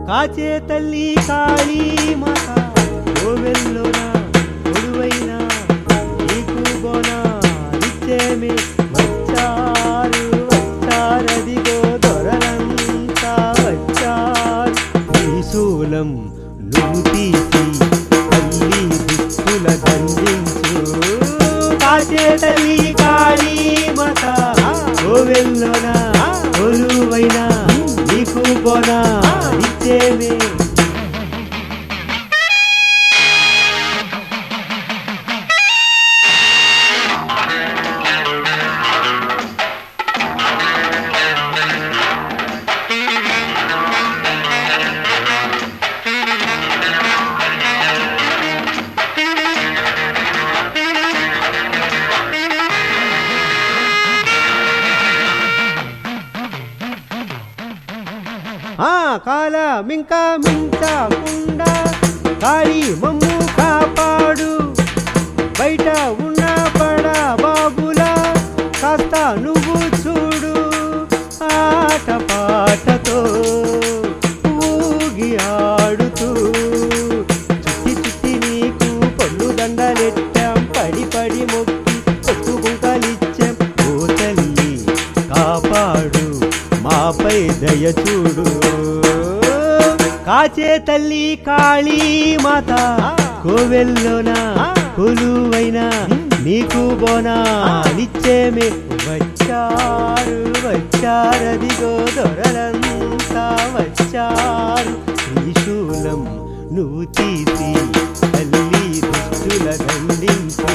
కాచే తల్లి కాళీ మాత కోవెల్లోన కొడువైన నీకు బోన నిత్యమే వచ్చారు వచ్చారదిగో దొరలంతా వచ్చారు త్రిశూలం నువ్వు తీసి తల్లి దుస్తుల దండించు కాచే తల్లి కాళీ మాత కోవెల్లోన కొలువైన నీకు బోన నిత్యమే ఆ కాల మింకా మించకుండా కాళీ మమ్ము కాపాడు బయట ఉన్న బడా బాబులా కాస్త నువ్వు చూడు ఆట పాటతో ఊగి ఆడుతూ చుట్టి చుట్టి నీకు పళ్ళు దండలెట్టాం పడి పడి మొక్కి ఒప్పు కుంకలిచ్చాం ఓ తల్లి కాపాడు మాపై దయ చూడు కాచే తల్లి కాళీ మాత కోవెల్లోన కొలువైన నీకు బోనా నిత్యమే వచ్చారు వచ్చారదిగో దొరలంతా వచ్చారు త్రిశూలం నువ్వు తీసి తల్లి దుష్టుల దండించు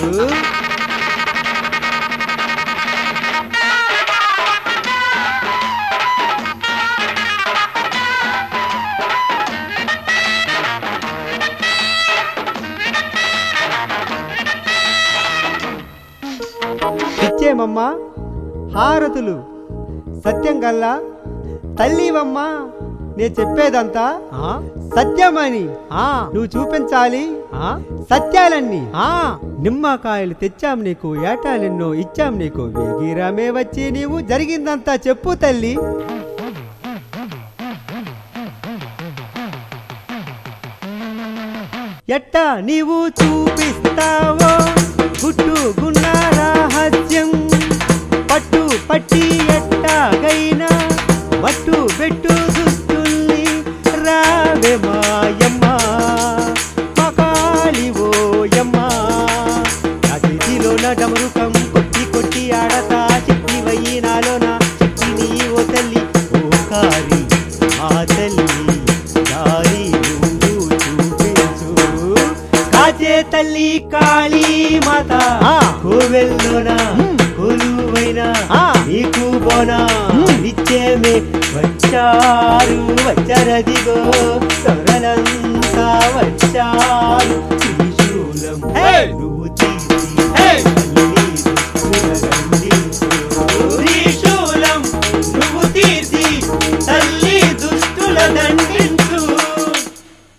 ఇచ్చేమమ్మా హారతులు సత్యం గల్లా తల్లివమ్మా నేను చెప్పేదంతా సత్యమని నువ్వు చూపించాలి సత్యాలన్నీ నిమ్మకాయలు తెచ్చాం నీకు ఏటాలెన్నో ఇచ్చాం నీకు వేగిరామే వచ్చి నీవు జరిగిందంతా చెప్పు తల్లి ఎట్టా నీవు చూపిస్తావో గుట్టుగున్న రహస్యం పట్టు పట్టి ఎట్టాగైనా మట్టు పెట్టు దుస్తుల్ని రావే మాయమ్మ మకాలి ఓయమ్మ నా చేతిలోన డమరుకం కొట్టి కొట్టి ఆడతా చెట్టి వయ్యి నాలోన చెట్టి నీ ఓ తల్లి ఓ కారి మా తల్లి దారి నువ్వు చూపించు కాచే తల్లి కాళీ మాత కోవెల్లోన కొలువైన నీకు బోనా నిత్యమే వచ్చారు వచ్చరదిగో సొరలంతా వచ్చారు త్రిశూలం నువ్వు తీసి